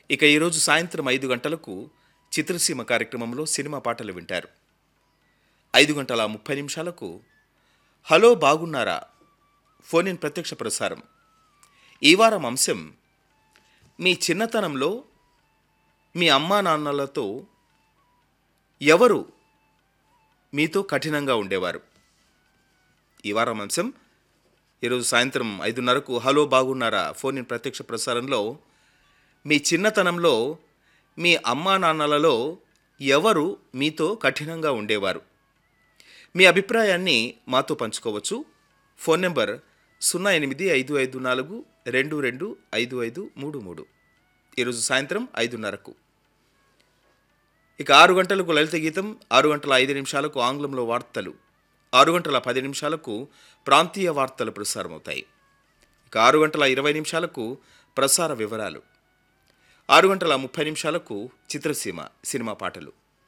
ఇక ఈరోజు సాయంత్రం ఐదు గంటలకు చిత్రసీమ కార్యక్రమంలో సినిమా పాటలు వింటారు ఐదు గంటల ముప్పై నిమిషాలకు హలో బాగున్నారా ఫోన్ ఇన్ ప్రత్యక్ష ప్రసారం ఈ వారం అంశం మీ చిన్నతనంలో మీ అమ్మా నాన్నలతో ఎవరు మీతో కఠినంగా ఉండేవారు ఈ వారం అంశం ఈరోజు సాయంత్రం ఐదున్నరకు హలో బాగున్నారా ఫోన్ ఇన్ ప్రత్యక్ష ప్రసారంలో మీ చిన్నతనంలో మీ అమ్మా నాన్నలలో ఎవరు మీతో కఠినంగా ఉండేవారు మీ అభిప్రాయాన్ని మాతో పంచుకోవచ్చు ఫోన్ నెంబర్ సున్నా ఎనిమిది ఐదు ఐదు నాలుగు రెండు రెండు ఐదు ఐదు మూడు మూడు ఈరోజు సాయంత్రం ఐదున్నరకు ఇక ఆరు గంటలకు లలిత గీతం ఆరు గంటల ఐదు నిమిషాలకు ఆంగ్లంలో వార్తలు ఆరు గంటల పది నిమిషాలకు ప్రాంతీయ వార్తలు ప్రసారమవుతాయి ఇక ఆరు గంటల ఇరవై నిమిషాలకు ప్రసార వివరాలు ఆరు గంటల ముప్పై నిమిషాలకు చిత్రసీమ సినిమా పాటలు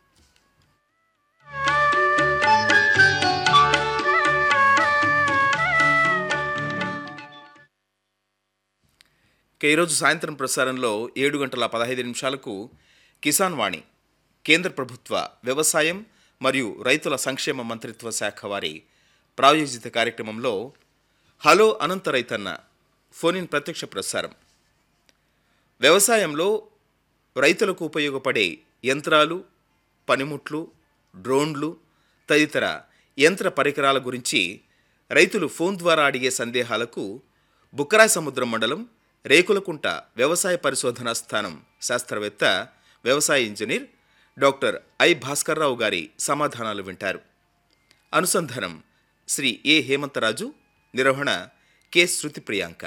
ఇక ఈరోజు సాయంత్రం ప్రసారంలో ఏడు గంటల పదహైదు నిమిషాలకు కిసాన్ వాణి కేంద్ర ప్రభుత్వ వ్యవసాయం మరియు రైతుల సంక్షేమ మంత్రిత్వ శాఖ వారి ప్రాయోజిత కార్యక్రమంలో హలో అనంత రైతన్న ఫోన్ ఇన్ ప్రత్యక్ష ప్రసారం వ్యవసాయంలో రైతులకు ఉపయోగపడే యంత్రాలు పనిముట్లు డ్రోన్లు తదితర యంత్ర పరికరాల గురించి రైతులు ఫోన్ ద్వారా అడిగే సందేహాలకు బుక్కరాయ సముద్రం మండలం రేకులకుంట వ్యవసాయ పరిశోధనా స్థానం శాస్త్రవేత్త వ్యవసాయ ఇంజనీర్ డాక్టర్ ఐ భాస్కర్రావు గారి సమాధానాలు వింటారు అనుసంధానం శ్రీ ఏ హేమంతరాజు నిర్వహణ కె శృతి ప్రియాంక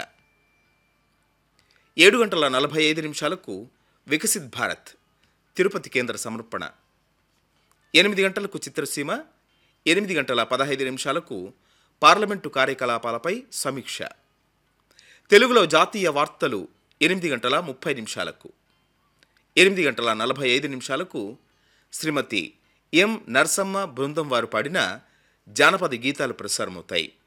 ఏడు గంటల నలభై ఐదు నిమిషాలకు వికసిత్ భారత్ తిరుపతి కేంద్ర సమర్పణ ఎనిమిది గంటలకు చిత్రసీమ ఎనిమిది గంటల పదహైదు నిమిషాలకు పార్లమెంటు కార్యకలాపాలపై సమీక్ష తెలుగులో జాతీయ వార్తలు ఎనిమిది గంటల ముప్పై నిమిషాలకు ఎనిమిది గంటల నలభై ఐదు నిమిషాలకు శ్రీమతి ఎం నరసమ్మ బృందం వారు పాడిన జానపద గీతాలు ప్రసారమవుతాయి